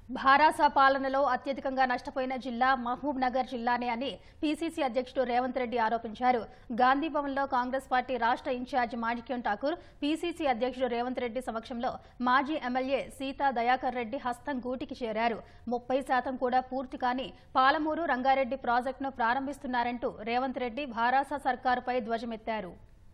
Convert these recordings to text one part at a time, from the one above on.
భారాస పాలనలో అత్యధికంగా నష్టపోయిన జిల్లా మహబూబ్ నగర్ జిల్లానే అని పీసీసీ అధ్యక్షుడు రేవంత్ రెడ్డి ఆరోపించారు గాంధీ భవన్లో కాంగ్రెస్ పార్టీ రాష్ట్ర ఇన్ఛార్జ్ మాణిక్యం ఠాకూర్ పీసీసీ అధ్యక్షుడు రేవంత్ రెడ్డి సమక్షంలో మాజీ ఎమ్మెల్యే సీతా దయాకర్ రెడ్డి హస్తం గూటికి చేరారు ముప్పై శాతం కూడా పూర్తి కాని పాలమూరు రంగారెడ్డి ప్రాజెక్టును ప్రారంభిస్తున్నారంటూ రేవంత్ రెడ్డి భారాస సర్కారుపై ధ్వజమెత్తారు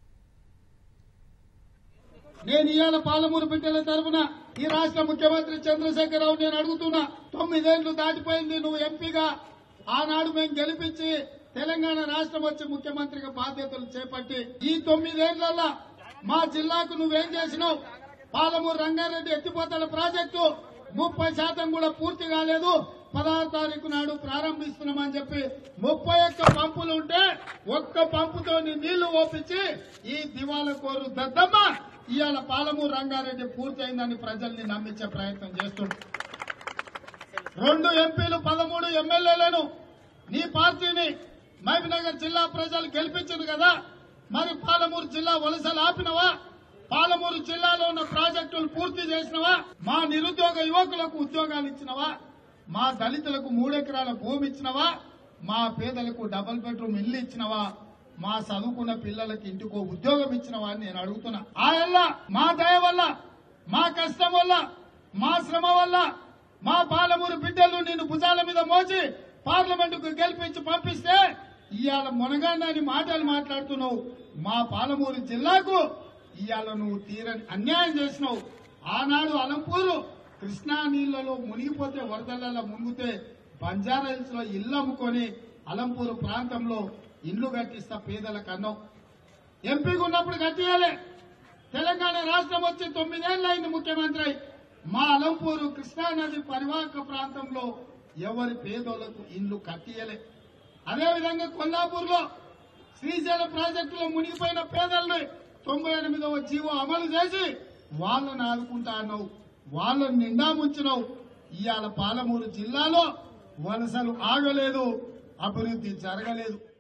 నేను ఇవాళ పాలమూరు బిడ్డల తరఫున ఈ రాష్ట్ర ముఖ్యమంత్రి చంద్రశేఖరరావు నేను అడుగుతున్నా తొమ్మిదేళ్లు దాటిపోయింది నువ్వు ఎంపీగా ఆనాడు మేము గెలిపించి తెలంగాణ రాష్ట్రం వచ్చి ముఖ్యమంత్రిగా బాధ్యతలు చేపట్టి ఈ తొమ్మిదేళ్లలో మా జిల్లాకు నువ్వేం చేసినావు పాలమూరు రంగారెడ్డి ఎత్తిపోతల ప్రాజెక్టు ముప్పై శాతం కూడా పూర్తి కాలేదు పదహారు తారీఖు నాడు ప్రారంభిస్తున్నామని చెప్పి ముప్పై ఒక్క పంపులు ఉంటే ఒక్క పంపుతో నీ నీళ్లు ఓపించి ఈ దివాల కోరు దద్దమ్మ ఇవాళ పాలమూరు రంగారెడ్డి పూర్తయిందని ప్రజల్ని నమ్మించే ప్రయత్నం చేస్తుంది రెండు ఎంపీలు పదమూడు ఎమ్మెల్యేలను నీ పార్టీని మహబూబ్నగర్ జిల్లా ప్రజలు గెలిపించింది కదా మరి పాలమూరు జిల్లా వలసలు ఆపినవా పాలమూరు జిల్లాలో ఉన్న ప్రాజెక్టులు పూర్తి చేసినవా మా నిరుద్యోగ యువకులకు ఉద్యోగాలు ఇచ్చినవా మా దళితులకు మూడెకరాల భూమి ఇచ్చినవా మా పేదలకు డబుల్ బెడ్రూమ్ ఇల్లు ఇచ్చినవా మా చదువుకున్న పిల్లలకి ఇంటికో ఉద్యోగం ఇచ్చినవా అని నేను అడుగుతున్నా ఆయల్ల మా దయ వల్ల మా కష్టం వల్ల మా శ్రమ వల్ల మా పాలమూరు బిడ్డలు నిన్ను భుజాల మీద మోచి పార్లమెంటుకు గెలిపించి పంపిస్తే ఇవాళ మునగాన్ని మాటలు మాట్లాడుతున్నావు మా పాలమూరు జిల్లాకు ఇవాళ నువ్వు తీరని అన్యాయం చేసినావు ఆనాడు అలంపూరు కృష్ణా నీళ్లలో మునిగిపోతే వరదలలో మునిగితే బంజారా హిల్స్ లో ఇల్లు అమ్ముకొని అలంపూరు ప్రాంతంలో ఇల్లు కట్టిస్తా పేదలకు అన్నావు ఎంపీగా ఉన్నప్పుడు కట్టియాలి తెలంగాణ రాష్ట్రం వచ్చి తొమ్మిదేళ్ళు అయింది ముఖ్యమంత్రి అయి. మా అలంపూరు కృష్ణానది పరివాహక ప్రాంతంలో ఎవరి పేదోళ్లకు ఇండ్లు కట్టియలే అదేవిధంగా కొల్లాపూర్లో శ్రీశైలం ప్రాజెక్టులో మునిగిపోయిన పేదల్ని తొంభై ఎనిమిదవ జీవో అమలు చేసి వాళ్ళని ఆదుకుంటా అన్నావు వాళ్ళని నిండా ముంచినావు ఇవాళ పాలమూరు జిల్లాలో వలసలు ఆగలేదు అభివృద్ధి జరగలేదు